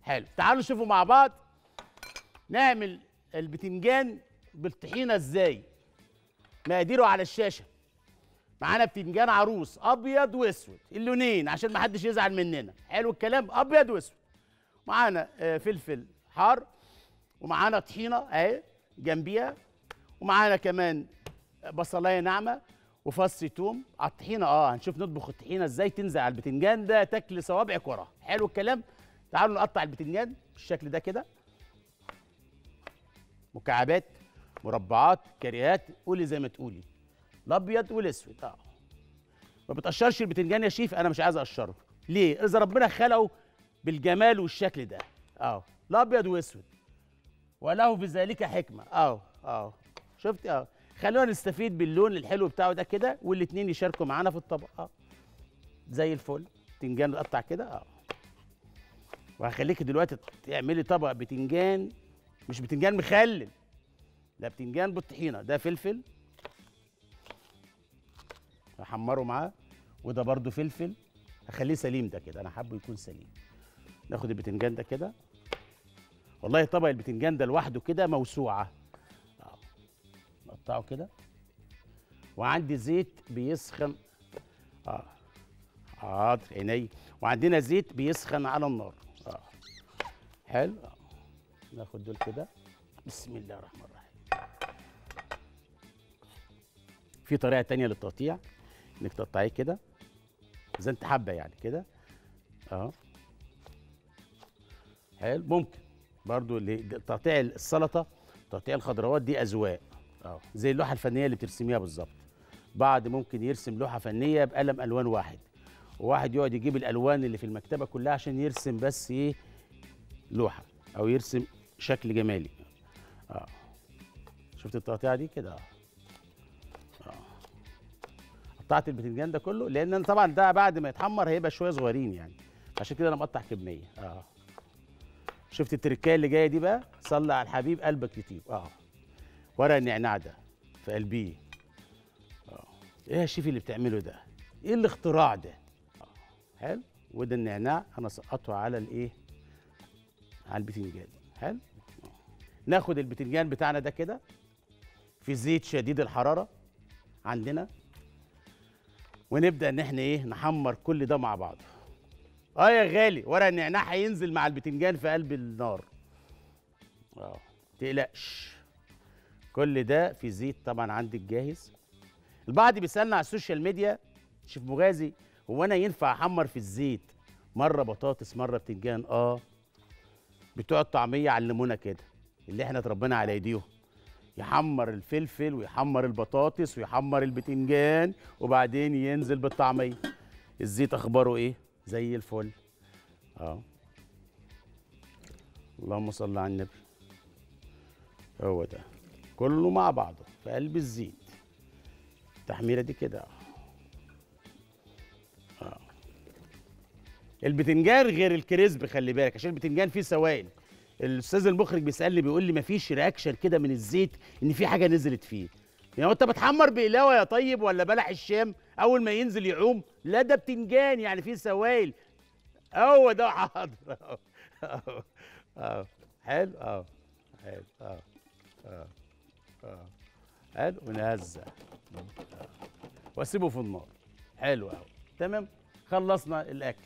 حلو تعالوا نشوفوا مع بعض نعمل البتنجان بالطحينه ازاي مقاديره على الشاشه معانا بتنجان عروس ابيض واسود اللونين عشان ما حدش يزعل مننا حلو الكلام ابيض واسود معانا آه، فلفل حار ومعانا طحينه اهي جنبيها ومعانا كمان بصلايه ناعمه وفص توم على الطحينه اه هنشوف نطبخ الطحينه ازاي تنزل على البتنجان ده تاكل صوابعك وراها حلو الكلام تعالوا نقطع البتنجان بالشكل ده كده مكعبات مربعات كريهات قولي زي ما تقولي الابيض والاسود اه ما بتقشرش البتنجان يا شيف انا مش عايز اقشره ليه اذا ربنا خلقه بالجمال والشكل ده اه الابيض واسود وله في ذلك حكمه اه اه شفت اه خلونا نستفيد باللون الحلو بتاعه ده كده والاتنين يشاركوا معانا في الطبق اه زي الفل بتنجان متقطع كده اه وهخليكي دلوقتي تعملي طبق بتنجان مش بتنجان مخلل ده بتنجان بالطحينه ده فلفل احمره معاه وده برده فلفل هخليه سليم ده كده انا حابه يكون سليم ناخد البتنجان ده كده والله طبق البتنجان ده لوحده كده موسوعه آه. نقطعه كده وعندي زيت بيسخن اه حاضر عيني وعندنا زيت بيسخن على النار اه حلو آه. ناخد دول كده بسم الله الرحمن الرحيم في طريقه تانية للتقطيع انك تقطعيه كده زي انت حابه يعني كده اه حلو ممكن برضو اللي تقطيع السلطه تقطيع الخضروات دي اذواق اه زي اللوحه الفنيه اللي بترسميها بالظبط بعض ممكن يرسم لوحه فنيه بقلم الوان واحد وواحد يقعد يجيب الالوان اللي في المكتبه كلها عشان يرسم بس ايه لوحه او يرسم شكل جمالي اه شفت التقطيعه دي كده اه آه. قطعت البتنجان ده كله لان انا طبعا ده بعد ما يتحمر هيبقى شويه صغيرين يعني عشان كده انا مقطع كميه اه شفت التركايه اللي جايه دي بقى صلي على الحبيب قلبك يطيب اه ورق النعناع ده في قلبيه اه ايه يا شيف اللي بتعمله ده ايه الاختراع ده آه. حلو وده النعناع انا سقطه على الايه على البتنجان حلو آه. ناخد البتنجان بتاعنا ده كده في زيت شديد الحراره عندنا ونبدا ان احنا ايه نحمر كل ده مع بعضه اه يا غالي ورق النعناع هينزل مع البتنجان في قلب النار اه تقلقش كل ده في زيت طبعا عندك جاهز البعض بيسالنا على السوشيال ميديا شيف مغازي هو انا ينفع احمر في الزيت مره بطاطس مره بتنجان اه بتوع الطعميه علمونا كده اللي احنا اتربينا على ايديهم يحمر الفلفل ويحمر البطاطس ويحمر البتنجان وبعدين ينزل بالطعميه الزيت اخباره ايه زي الفل اه اللهم صل على النبي هو ده كله مع بعضه في قلب الزيت التحميره دي كده اه آه. البتنجان غير الكريسب خلي بالك عشان البتنجان فيه سوائل الاستاذ المخرج بيسالني بيقول لي مفيش رياكشن كده من الزيت ان في حاجه نزلت فيه يعني هو انت بتحمر بقلاوه يا طيب ولا بلح الشام اول ما ينزل يعوم لا ده بتنجان يعني فيه سوائل هو ده حاضر اهو اهو اهو حلو اهو حلو اهو اهو اهو حلو ونهزع آه. واسيبه في النار حلو اهو تمام خلصنا الاكل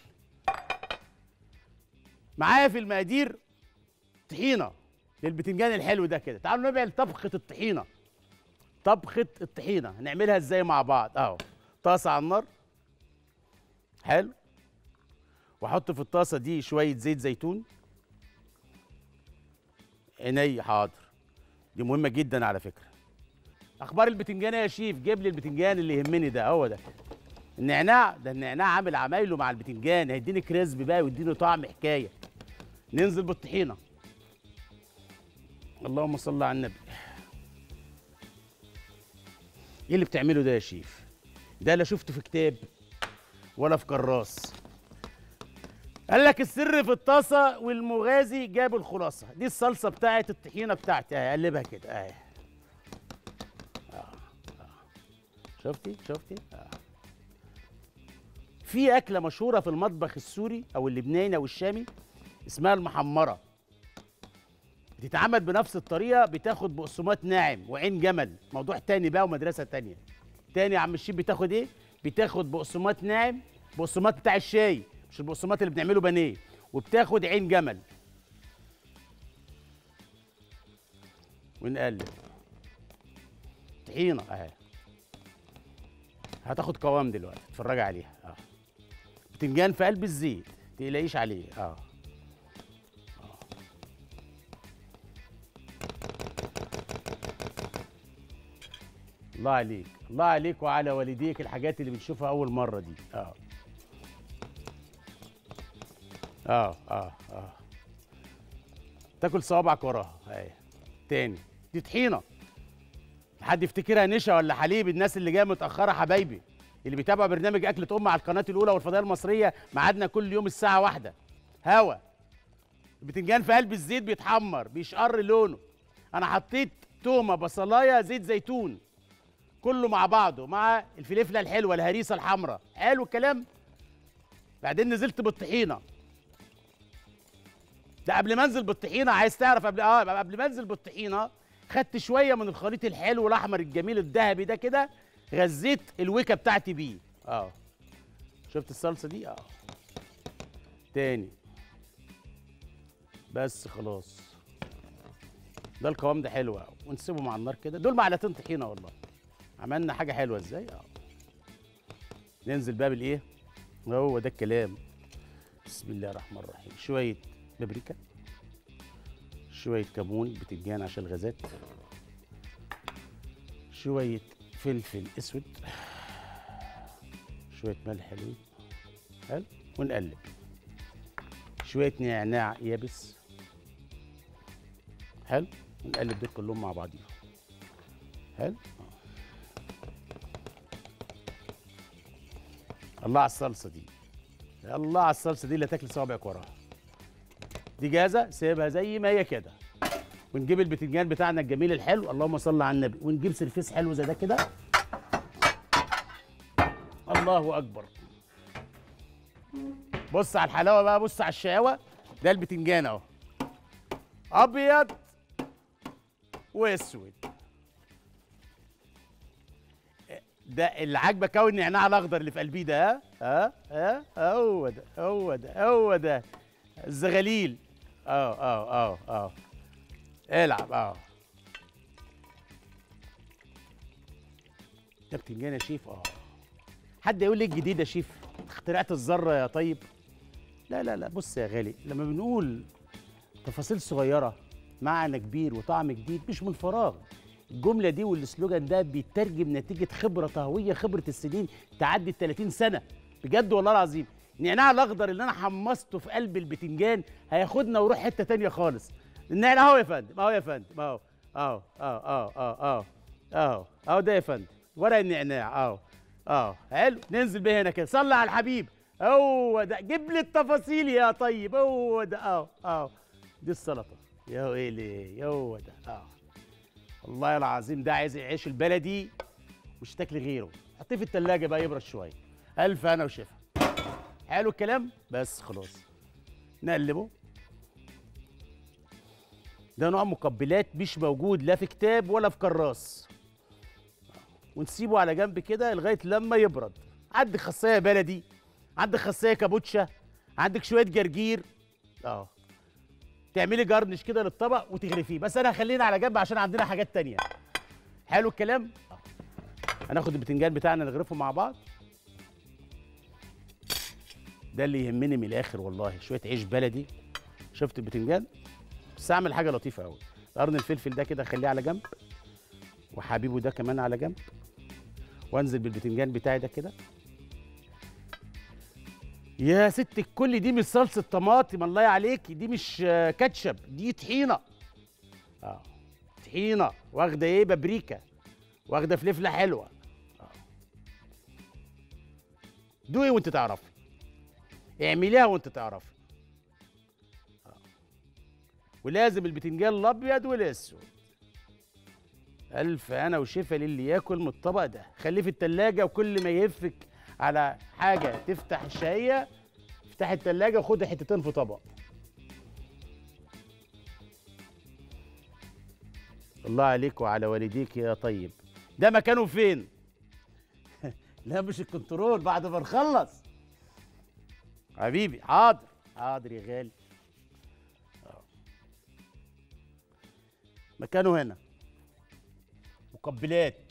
معايا في المقادير طحينه للبتنجان الحلو ده كده تعالوا نعمل طبخه الطحينه طبخه الطحينه هنعملها ازاي مع بعض اهو طاسه على النار حلو واحط في الطاسه دي شويه زيت زيتون عيني حاضر دي مهمه جدا على فكره اخبار البتنجان يا شيف جيب لي البتنجان اللي يهمني ده هو ده النعناع ده النعناع عامل عمايله مع البتنجان هيديني كريسب بقى ويديني طعم حكايه ننزل بالطحينه اللهم صل على النبي ايه اللي بتعمله ده يا شيف ده لا شفته في كتاب ولا في كراس قال لك السر في الطاسه والمغازي جاب الخلاصه دي الصلصه بتاعت الطحينه بتاعتي اهي قلبها كده اهي آه، آه. شفتي شفتي آه. في اكله مشهوره في المطبخ السوري او اللبناني او الشامي اسمها المحمره بتتعمل بنفس الطريقه بتاخد بقسماط ناعم وعين جمل موضوع تاني بقى ومدرسه تانية تاني يا عم الشيف بتاخد ايه بتاخد بقسماط ناعم بقسماط بتاع الشاي مش البقسماط اللي بنعمله بانيه وبتاخد عين جمل ونقلب طحينه اهي هتاخد قوام دلوقتي اتفرجي عليها اه بتنجان في قلب الزيت تقلقيش عليه اه آه. الله عليك الله عليك وعلى والديك الحاجات اللي بنشوفها اول مره دي اه اه اه اه تاكل صوابعك وراها اهي تاني دي طحينه حد يفتكرها نشا ولا حليب الناس اللي جايه متاخره حبايبي اللي بيتابعوا برنامج اكله ام على القناه الاولى والفضائيه المصريه ميعادنا كل يوم الساعه واحدة هوا البتنجان في قلب الزيت بيتحمر بيشقر لونه انا حطيت تومه بصلايه زيت زيتون كله مع بعضه مع الفلفله الحلوه الهريسه الحمراء حلو الكلام بعدين نزلت بالطحينه ده قبل ما انزل بالطحينه عايز تعرف قبل اه قبل ما انزل بالطحينه خدت شويه من الخليط الحلو الاحمر الجميل الذهبي ده كده غذيت الويكه بتاعتي بيه اه شفت الصلصه دي اه تاني بس خلاص ده القوام ده حلو قوي ونسيبهم على النار كده دول معلقتين طحينه والله عملنا حاجه حلوه ازاي اه ننزل بقى بالايه هو ده الكلام بسم الله الرحمن الرحيم شويه بابريكا شويه كمون بتنجان عشان الغازات شويه فلفل اسود شويه ملح حلوين حلو ونقلب شويه نعناع يابس حلو ونقلب دول كلهم مع بعضيهم حلو الله على الصلصه دي الله على الصلصه دي اللي تاكل صوابعك وراها دي جاهزه سيبها زي ما هي كده ونجيب البتنجان بتاعنا الجميل الحلو اللهم صل على النبي ونجيب سرفيس حلو زي ده كده الله اكبر بص على الحلاوه بقى بص على الشقاوه ده البتنجان اهو ابيض واسود ده اللي عاجبك قوي النعناع الاخضر اللي في قلبي ده ها ها ها هو ده هو ده هو ده الزغاليل اه اه اه اه العب اه ده بتنجان يا شيف اه حد يقول لي الجديد يا شيف اخترعت الذره يا طيب لا لا لا بص يا غالي لما بنقول تفاصيل صغيره معنى كبير وطعم جديد مش من فراغ الجمله دي والسلوجان ده بيترجم نتيجه خبره طهويه خبره السنين تعدي ال 30 سنه بجد والله العظيم النعناع الاخضر اللي انا حمصته في قلب البتنجان هياخدنا ويروح حته تانية خالص النعناع اهو يا فندم اهو يا فندم اهو اهو اهو اهو اهو اهو اهو اهو ده يا فندم ورق النعناع اهو اهو حلو ننزل بيه هنا كده صلي على الحبيب هو ده جيب لي التفاصيل يا طيب هو ده اهو اهو دي السلطه يا ويلي هو ده اه والله العظيم ده عايز العيش البلدي مش تاكل غيره حطيه في التلاجة بقى يبرد شويه الف انا وشفا حلو الكلام بس خلاص نقلبه ده نوع مقبلات مش موجود لا في كتاب ولا في كراس ونسيبه على جنب كده لغايه لما يبرد عندك خاصيه بلدي عندك خاصيه كابوتشا عندك شويه جرجير اه تعملي جرنش كده للطبق وتغرفيه بس انا هخلينا على جنب عشان عندنا حاجات تانية حلو الكلام آه. هناخد البتنجان بتاعنا نغرفه مع بعض ده اللي يهمني من الاخر والله شويه عيش بلدي شفت البتنجان بس اعمل حاجه لطيفه قوي قرن الفلفل ده كده اخليه على جنب وحبيبه ده كمان على جنب وانزل بالبتنجان بتاعي ده كده يا ست الكل دي مش صلصه طماطم الله عليكي دي مش آه، كاتشب دي طحينه اه طحينه واخده ايه بابريكا واخده فلفله حلوه آه. دوقي وانت تعرفي اعمليها وانت تعرفي آه. ولازم البتنجان الابيض والاسود الف انا وشفا للي ياكل من الطبق ده خليه في التلاجة وكل ما يهفك على حاجه تفتح الشهيه افتح التلاجة وخد حتتين في طبق الله عليك وعلى والديك يا طيب ده مكانه فين لا مش الكنترول بعد ما نخلص حبيبي حاضر حاضر يا غالي آه. مكانه هنا مقبلات